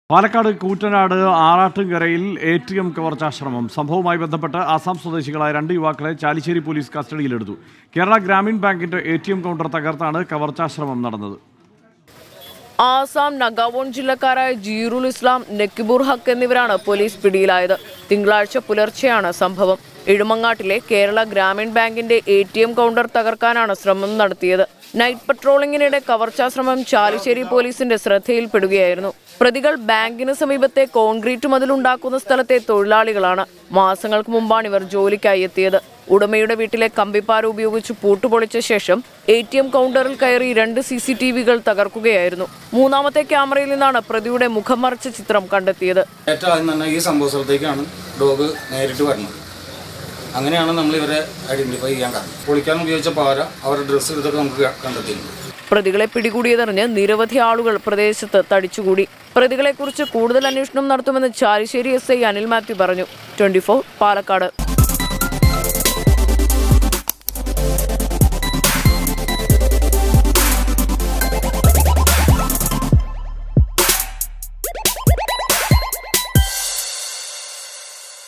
പാലക്കാട് കൂറ്റനാട് ആറാട്ടുംകരയിൽ A T M കവർച്ചാശ്രമം സംഭവവുമായി ബന്ധപ്പെട്ട് ആസാം സ്വദേശികളായ രണ്ട് യുവാക്കളെ ചാലിശ്ശേരി പോലീസ് കസ്റ്റഡിയിലെടുത്തു കേരള ഗ്രാമീൺ ബാങ്കിന്റെ എ ടി എം കൗണ്ടർ തകർത്താണ് കവർച്ചാശ്രമം നടന്നത് ആസാം നഗാവോൺ ജില്ലക്കാരായ ജീറുൽ ഇസ്ലാം നക്കിബുർ ഹക്ക് എന്നിവരാണ് പോലീസ് പിടിയിലായത് തിങ്കളാഴ്ച പുലർച്ചെയാണ് സംഭവം ഇഴുമങ്ങാട്ടിലെ കേരള ഗ്രാമീൺ ബാങ്കിന്റെ എ ടി എം കൗണ്ടർ തകർക്കാനാണ് ശ്രമം നടത്തിയത് നൈറ്റ് പട്രോളിംഗിനിടെ കവർച്ചാശ്രമം ചാലിശ്ശേരി പോലീസിന്റെ ശ്രദ്ധയിൽപ്പെടുകയായിരുന്നു പ്രതികൾ ബാങ്കിന് സമീപത്തെ കോൺക്രീറ്റ് മതിലുണ്ടാക്കുന്ന സ്ഥലത്തെ തൊഴിലാളികളാണ് മാസങ്ങൾക്ക് മുമ്പാണ് ഇവർ ജോലിക്കായി എത്തിയത് ഉടമയുടെ വീട്ടിലെ കമ്പിപ്പാര ഉപയോഗിച്ച് പൂട്ടുപൊളിച്ച ശേഷം എ ടി എം കൗണ്ടറിൽ കയറി രണ്ട് സി സി ടി വികൾ തകർക്കുകയായിരുന്നു മൂന്നാമത്തെ ക്യാമറയിൽ നിന്നാണ് പ്രതിയുടെ മുഖം മറച്ച ചിത്രം കണ്ടെത്തിയത് ഏറ്റവും ആദ്യം തന്നെ ഈ സംഭവ സ്ഥലത്തേക്കാണ് ഡോഗ് നേരിട്ട് വരുന്നത് അങ്ങനെയാണ് നമ്മൾ ഇവരെ ഐഡന്റിഫൈ ചെയ്യാൻ കാരണം പൊളിക്കാൻ ഉപയോഗിച്ച പാര അവരുടെ ഡ്രസ്സ് ഇതൊക്കെ നമുക്ക് കണ്ടെത്തിയിട്ടുണ്ട് പ്രതികളെ പിടികൂടിയതറിഞ്ഞ് നിരവധി ആളുകൾ പ്രദേശത്ത് തടിച്ചുകൂടി പ്രതികളെക്കുറിച്ച് കൂടുതൽ അന്വേഷണം നടത്തുമെന്ന് ചാലിശ്ശേരി എസ് ഐ അനിൽ മാത്യു പറഞ്ഞു ട്വന്റി പാലക്കാട്